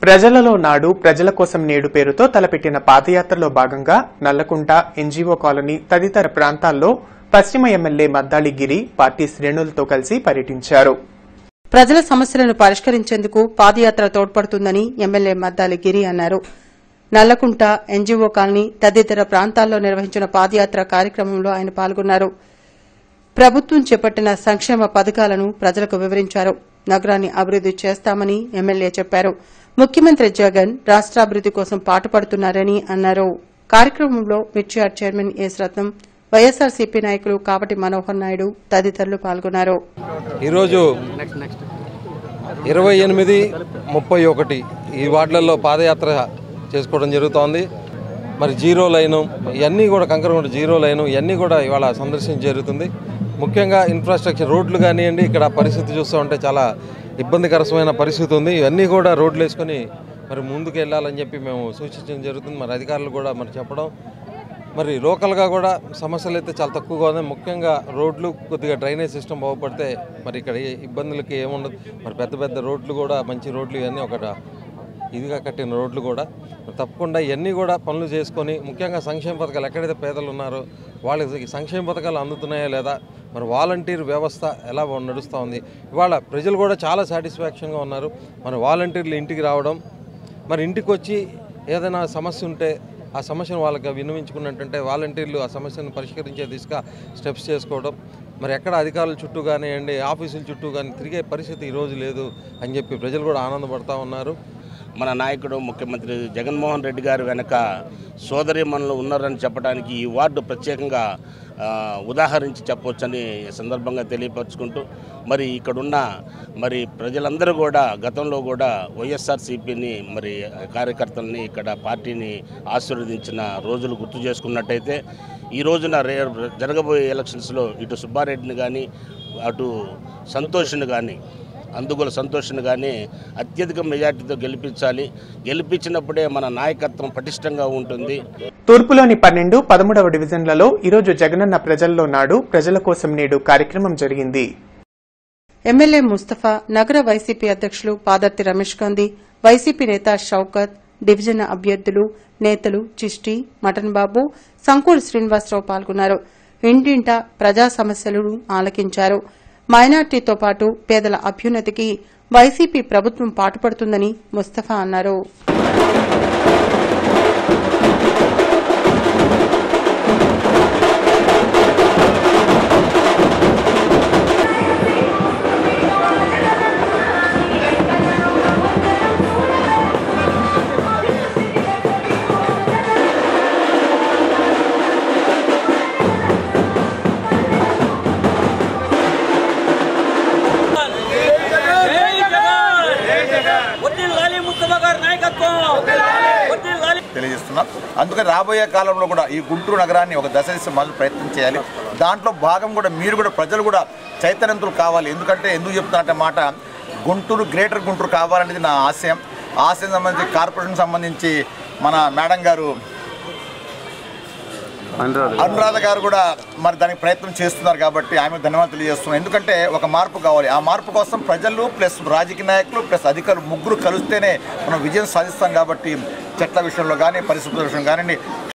ప్రజలలో నాడు ప్రజల కోసం నేడు పేరుతో తలపెట్టిన పాదయాత్రలో భాగంగా నల్లకుంట ఎన్జీఓ కాలనీ తదితర ప్రాంతాల్లో పశ్చిమ ఎమ్మెల్యే మద్దాళి గిరి పార్టీ శ్రేణులతో కలిసి పర్యటించారు ప్రజల సమస్యలను పరిష్కరించేందుకు పాదయాత్ర తోడ్పడుతుందని ఎమ్మెల్యే మద్దాలి గిరి అన్నారు నల్లకుంట ఎన్జీఓ కాలనీ తదితర ప్రాంతాల్లో నిర్వహించిన పాదయాత్ర కార్యక్రమంలో ఆయన పాల్గొన్నారు ప్రభుత్వం చేపట్టిన సంక్షేమ పథకాలను ప్రజలకు వివరించారు నగరాన్ని అభివృద్ది చేస్తామని ఎమ్మెల్యే చెప్పారు ముఖ్యమంత్రి జగన్ రాష్ట్రాభివృద్ది కోసం పాటుపడుతున్నారని అన్నారు కార్యక్రమంలో మిర్చియార్ చైర్మన్ ఎస్ రత్నం వైఎస్సార్సీపీ నాయకులు కావటి మనోహర్ నాయుడు తదితరులు పాల్గొన్నారు ఈరోజు ఇరవై ఎనిమిది ముప్పై ఒకటి ఈ వార్డులలో పాదయాత్ర చేసుకోవడం జరుగుతోంది మరి జీరో లైను ఇవన్నీ కూడా కంకరగుంట జీరో లైను ఇవన్నీ కూడా ఇవాళ సందర్శించ జరుగుతుంది ముఖ్యంగా ఇన్ఫ్రాస్ట్రక్చర్ రోడ్లు కానివ్వండి ఇక్కడ పరిస్థితి చూస్తూ ఉంటే చాలా ఇబ్బందికరమైన పరిస్థితి ఉంది ఇవన్నీ కూడా రోడ్లు వేసుకొని మరి ముందుకు వెళ్ళాలని చెప్పి మేము సూచించడం జరుగుతుంది మరి అధికారులు కూడా మరి చెప్పడం మరి లోకల్గా కూడా సమస్యలు అయితే చాలా తక్కువగా ఉన్నాయి ముఖ్యంగా రోడ్లు కొద్దిగా డ్రైనేజ్ సిస్టమ్ బాగుపడితే మరి ఇక్కడ ఏ ఇబ్బందులకి ఏముండదు మరి పెద్ద పెద్ద రోడ్లు కూడా మంచి రోడ్లు ఇవన్నీ ఒక ఇదిగా కట్టిన రోడ్లు కూడా మరి తప్పకుండా ఇవన్నీ కూడా పనులు చేసుకొని ముఖ్యంగా సంక్షేమ పథకాలు ఎక్కడైతే పేదలు ఉన్నారో వాళ్ళకి సంక్షేమ పథకాలు అందుతున్నాయా లేదా మరి వాలంటీర్ వ్యవస్థ ఎలా నడుస్తూ ఉంది ఇవాళ ప్రజలు కూడా చాలా సాటిస్ఫాక్షన్గా ఉన్నారు మరి వాలంటీర్లు ఇంటికి రావడం మరి ఇంటికి వచ్చి ఏదైనా సమస్య ఉంటే ఆ సమస్యను వాళ్ళకి విన్నవించుకున్నట్టంటే వాలంటీర్లు ఆ సమస్యను పరిష్కరించే దిశగా స్టెప్స్ చేసుకోవడం మరి ఎక్కడ అధికారుల చుట్టూ కానివ్వండి ఆఫీసుల చుట్టూ కానీ తిరిగే పరిస్థితి ఈరోజు లేదు అని చెప్పి ప్రజలు కూడా ఆనందపడతా ఉన్నారు మన నాయకుడు ముఖ్యమంత్రి జగన్మోహన్ రెడ్డి గారు వెనక సోదరిమణులు ఉన్నారని చెప్పడానికి ఈ వార్డు ప్రత్యేకంగా ఆ, ఉదాహరించి చెప్పవచ్చని ఈ సందర్భంగా తెలియపరుచుకుంటూ మరి ఇక్కడున్న మరి ప్రజలందరూ కూడా గతంలో కూడా వైఎస్ఆర్సీపీని మరి కార్యకర్తల్ని ఇక్కడ పార్టీని ఆశీర్వదించిన రోజులు గుర్తు చేసుకున్నట్టయితే ఈ రోజున రే జరగబోయే ఎలక్షన్స్లో ఇటు సుబ్బారెడ్డిని కానీ అటు సంతోష్ని కానీ అందుగుల సంతోష్ని కానీ అత్యధిక మెజార్టీతో గెలిపించాలి గెలిపించినప్పుడే మన నాయకత్వం పటిష్టంగా ఉంటుంది తూర్పులోని పన్నెండు పదమూడవ డివిజన్లలో ఈరోజు జగనన్న ప్రజల్లో నాడు ప్రజల కోసం నేడు కార్యక్రమం జరిగింది ఎమ్మెల్యే ముస్తఫా నగర వైసీపీ అధ్యక్షులు పాదర్తి రమేష్ గాంధీ వైసీపీ నేత షౌకత్ డివిజన్ అభ్యర్థులు నేతలు చిష్టి మటన్ బాబు సంకూరు శ్రీనివాసరావు పాల్గొన్నారు ఇంటింట ప్రజా సమస్యలను ఆలకించారు మైనార్టీతో పాటు పేదల అభ్యున్నతికి వైసీపీ ప్రభుత్వం పాటుపడుతుందని ముస్తఫా అన్నారు జై జగన్ వడ్డీ లాలి ముస్తఫా గారి నాయకత్వం వడ్డీ లాలి తెలియజేస్తున్నాం అందుకని రాబోయే కాలంలో కూడా ఈ గుంటూరు నగరాన్ని ఒక దశ దిశ మొదలు ప్రయత్నం చేయాలి దాంట్లో భాగం కూడా మీరు కూడా ప్రజలు కూడా చైతన్యవంతులు కావాలి ఎందుకంటే ఎందుకు చెప్తున్నట్టే మాట గుంటూరు గ్రేటర్ గుంటూరు కావాలనేది నా ఆశయం ఆశయం సంబంధించి కార్పొరేషన్ సంబంధించి మన మేడం గారు అనురాధ గారు కూడా మరి దానికి ప్రయత్నం చేస్తున్నారు కాబట్టి ఆమె ధన్యవాదాలు తెలియజేస్తున్నాం ఎందుకంటే ఒక మార్పు కావాలి ఆ మార్పు కోసం ప్రజలు ప్లస్ రాజకీయ నాయకులు ప్లస్ అధికారులు ముగ్గురు కలిస్తేనే మనం విజయం సాధిస్తాం కాబట్టి చెట్ల విషయంలో కానీ పరిస్థితుల విషయంలో కానివ్వండి